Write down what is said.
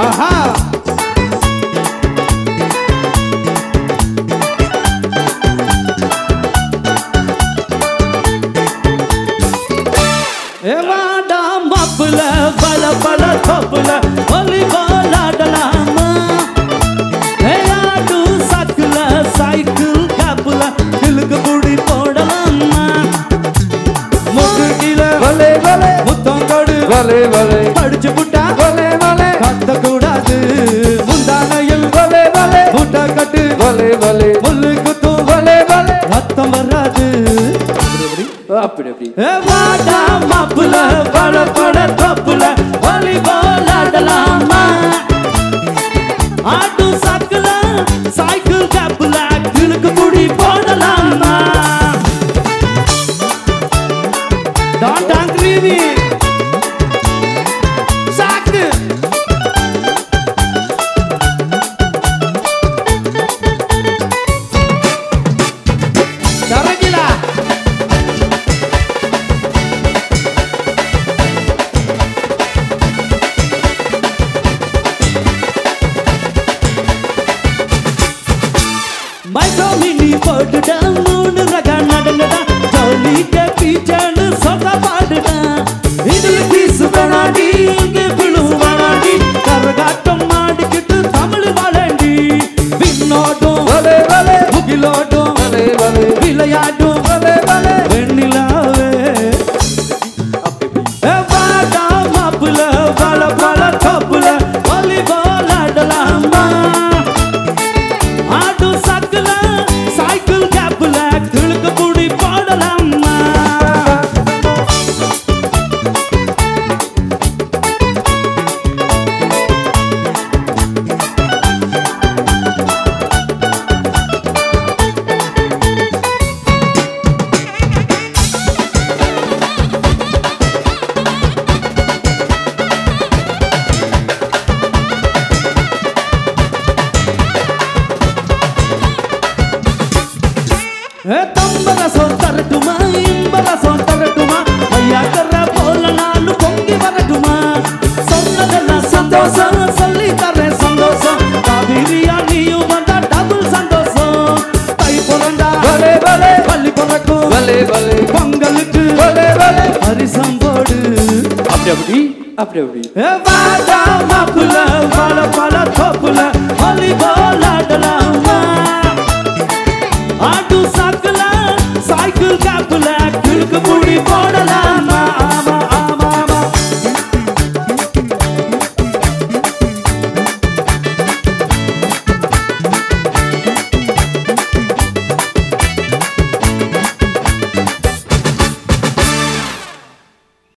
ஆஹா ஏவாடா மாப்புல பல பல தப்புல வாலிபால் ஆடலாமா ஏயாடு சக்குல சைக்கிள் காப்புல கிழுக்கு புடி போடலாமா முதுகில வலே வலே முத்தங்கோடு வலே வலே படிச்சு புட்டா வலே வலே கத்த கூடாது முந்தானையில் வலே வலே முட்டை கட்டு வலே வலே முள்ளு குத்தும் வலே வலே ரத்தம் வராது அப்படி அப்படி ஏ வாடா மாப்புல பட பட தப்புல வாலிபால் ஆடலாமா ஆட்டு சாக்குல சைக்கிள் கேப்புல கிழக்கு முடி போடலாமா Don't angry me. சாக்கு தரங்கிலா மைக்ரோமினி போட்டுடா மூணு ரக நடனடா ஜாலிக்க பீச்சான்னு சொல்ல பாடுடா இதுல பீசு வேணாடி இங்க விழு வேணாடி கரகாட்டம் மாடிக்கிட்டு தமிழ் வாழண்டி விண்ணோட்டும் வலே வலே முகிலோட்டும் வலே வலே விளையாட்டும் வலே வலே வெண்ணிலாவே ஏ வாடா மாப்புல பல பல தப்புல வாலிபால் ஆடலாமா ஆட்டு சாக்குல சைக்கிள் கேப்புல கிழக்கு புடி போடலாமா ஏ தம்பரசம் தரட்டுமா இம்பரசம் தரட்டுமா ஐயா கர்ற போல நானு பொங்கி வரட்டுமா சொன்னதெல்லாம் சந்தோஷம் சொல்லி தரேன் சந்தோஷம் காவிரியா நீயும் வந்தா டபுள் சந்தோஷம் தை பிறந்தா வலே வலே பள்ளி பிறக்கும் வலே வலே பொங்கலுக்கு வலே வலே அரிசம் போடு அப்படி அப்படி அப்படி அப்படி ஏ வாடா மாப்புல பல பல தோப்புல வாலிபால் ஆடலாமா ஆட்டு சாக்குல சைக்கிள் காப்புல கிழக்கு முடி போடலாம்